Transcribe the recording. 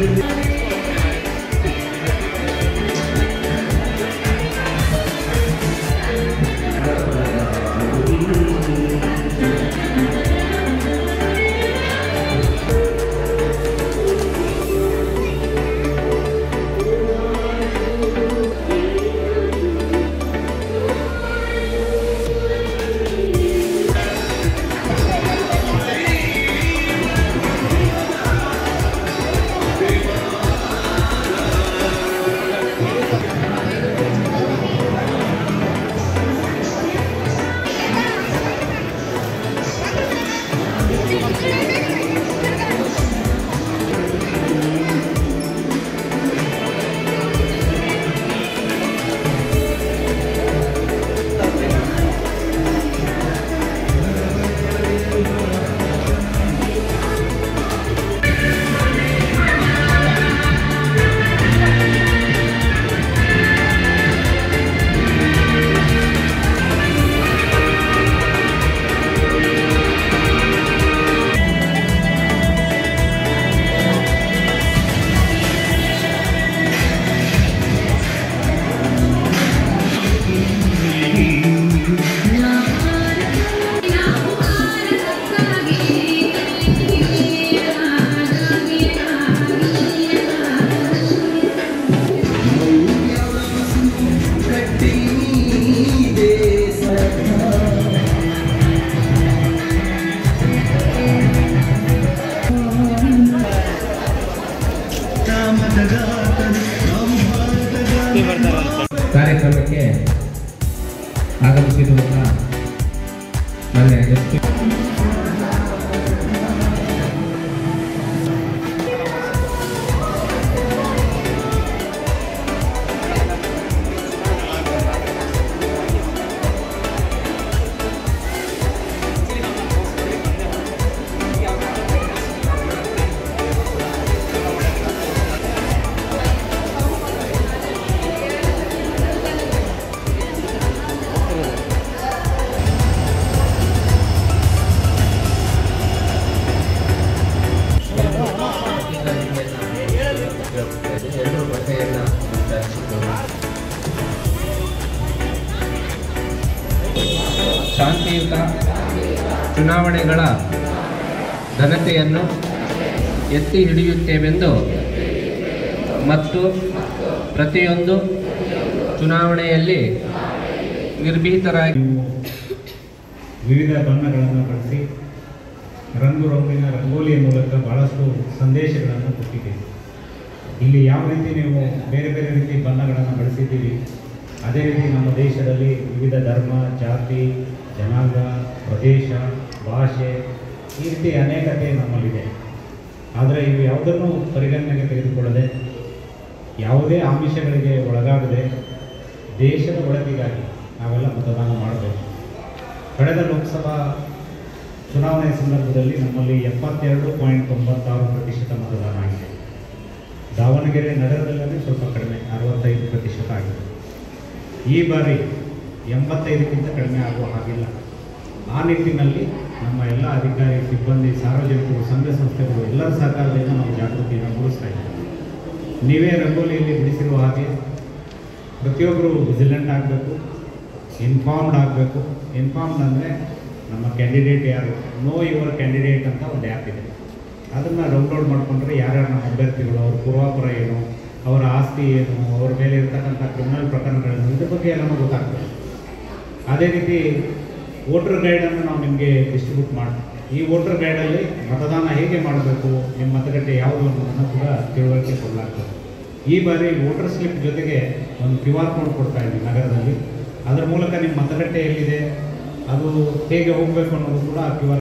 ಕಾರ್ಯಕ್ರಮಕ್ಕೆ ಆಗಮಿಸಿರುವಂಥ ನನ್ನ S P ಎಲ್ಲರೂ ಬಟ್ಟೆಯನ್ನು ಧರಿಸಿಕೊಂಡು ಶಾಂತಿಯುತ ಚುನಾವಣೆಗಳ ಘನತೆಯನ್ನು ಎತ್ತಿ ಹಿಡಿಯುತ್ತೇವೆಂದು ಮತ್ತು ಪ್ರತಿಯೊಂದು ಚುನಾವಣೆಯಲ್ಲಿ ನಿರ್ಭೀತರಾಗಿ ನೀವು ವಿವಿಧ ಬಣ್ಣಗಳನ್ನು ಬಳಸಿ ರಂಗು ರಂಗಿನ ರಂಗೋಲಿಯ ಮೂಲಕ ಬಹಳಷ್ಟು ಸಂದೇಶಗಳನ್ನು ಕೊಟ್ಟಿದ್ದೀರಿ ಇಲ್ಲಿ ಯಾವ ರೀತಿ ನೀವು ಬೇರೆ ಬೇರೆ ರೀತಿ ಬಣ್ಣಗಳನ್ನು ಬಳಸಿದ್ದೀರಿ ಅದೇ ರೀತಿ ನಮ್ಮ ದೇಶದಲ್ಲಿ ವಿವಿಧ ಧರ್ಮ ಜಾತಿ ಜನಾಂಗ ಪ್ರದೇಶ ಭಾಷೆ ಈ ರೀತಿ ಅನೇಕತೆ ನಮ್ಮಲ್ಲಿದೆ ಆದರೆ ಇವು ಯಾವುದನ್ನು ಪರಿಗಣನೆಗೆ ತೆಗೆದುಕೊಳ್ಳದೆ ಯಾವುದೇ ಆಮಿಷಗಳಿಗೆ ಒಳಗಾಗದೆ ದೇಶದ ಒಳಗಿಗಾಗಿ ನಾವೆಲ್ಲ ಮತದಾನ ಮಾಡಬೇಕು ಕಳೆದ ಲೋಕಸಭಾ ಚುನಾವಣೆ ಸಂದರ್ಭದಲ್ಲಿ ನಮ್ಮಲ್ಲಿ ಎಪ್ಪತ್ತೆರಡು ಪಾಯಿಂಟ್ ತೊಂಬತ್ತಾರು ಪ್ರತಿಶತ ಮತದಾನ ಆಗಿದೆ ದಾವಣಗೆರೆ ನಗರದಲ್ಲೇ ಸ್ವಲ್ಪ ಕಡಿಮೆ ಅರವತ್ತೈದು ಪ್ರತಿಶತ ಆಗಿದೆ ಈ ಬಾರಿ ಎಂಬತ್ತೈದಕ್ಕಿಂತ ಕಡಿಮೆ ಆಗುವ ಹಾಗಿಲ್ಲ ಆ ನಿಟ್ಟಿನಲ್ಲಿ ನಮ್ಮ ಎಲ್ಲ ಅಧಿಕಾರಿ ಸಿಬ್ಬಂದಿ ಸಾರ್ವಜನಿಕರು ಸಂಘ ಸಂಸ್ಥೆಗಳು ಎಲ್ಲರ ಸಹಕಾರದಿಂದ ನಾವು ಜಾಗೃತಿಯನ್ನು ಮೂಡಿಸ್ತಾ ಇದ್ದೀವಿ ನೀವೇ ರಂಗೋಲಿಯಲ್ಲಿ ಬಿಡಿಸಿರುವ ಹಾಗೆ ಪ್ರತಿಯೊಬ್ಬರು ವಿಜಿಲೆಂಟ್ ಆಗಬೇಕು ಇನ್ಫಾರ್ಮ್ಡ್ ಆಗಬೇಕು ಇನ್ಫಾರ್ಮ್ಡ್ ಅಂದರೆ ನಮ್ಮ ಕ್ಯಾಂಡಿಡೇಟ್ ಯಾರು ನೋ ಯುವರ್ ಕ್ಯಾಂಡಿಡೇಟ್ ಅಂತ ಒಂದು ಆ್ಯಪ್ ಇದೆ ಅದನ್ನು ಡೌನ್ಲೋಡ್ ಮಾಡಿಕೊಂಡ್ರೆ ಯಾರ್ಯಾರು ನಮ್ಮ ಅಭ್ಯರ್ಥಿಗಳು ಅವ್ರ ಪೂರ್ವಾಪರ ಏನು ಅವರ ಆಸ್ತಿ ಏನು ಅವ್ರ ಮೇಲೆ ಇರ್ತಕ್ಕಂಥ ಕ್ರಿಮಿನಲ್ ಪ್ರಕರಣಗಳೇನು ಇದ್ರ ಬಗ್ಗೆ ಎಲ್ಲನೂ ಗೊತ್ತಾಗ್ತದೆ ಅದೇ ರೀತಿ ವೋಟರ್ ಗೈಡನ್ನು ನಾವು ನಿಮಗೆ ಡಿಸ್ಟ್ರಿಬ್ಯೂಟ್ ಮಾಡ್ತೀವಿ ಈ ವೋಟರ್ ಗೈಡಲ್ಲಿ ಮತದಾನ ಹೇಗೆ ಮಾಡಬೇಕು ನಿಮ್ಮ ಮತಗಟ್ಟೆ ಯಾವುದು ಅನ್ನೋದನ್ನು ಕೂಡ ತಿಳುವಳಿಕೆ ಕೊಡಲಾಗ್ತದೆ ಈ ಬಾರಿ ವೋಟರ್ ಸ್ಲಿಪ್ ಜೊತೆಗೆ ಒಂದು ಕ್ಯೂ ಆರ್ ಕೋಡ್ ಕೊಡ್ತಾ ಇದ್ದೀವಿ ನಗರದಲ್ಲಿ ಅದರ ಮೂಲಕ ನಿಮ್ಮ ಮತಗಟ್ಟೆ ಎಲ್ಲಿದೆ ಅದು ಹೇಗೆ ಹೋಗಬೇಕು ಅನ್ನೋದು ಕೂಡ ಕ್ಯೂ ಆರ್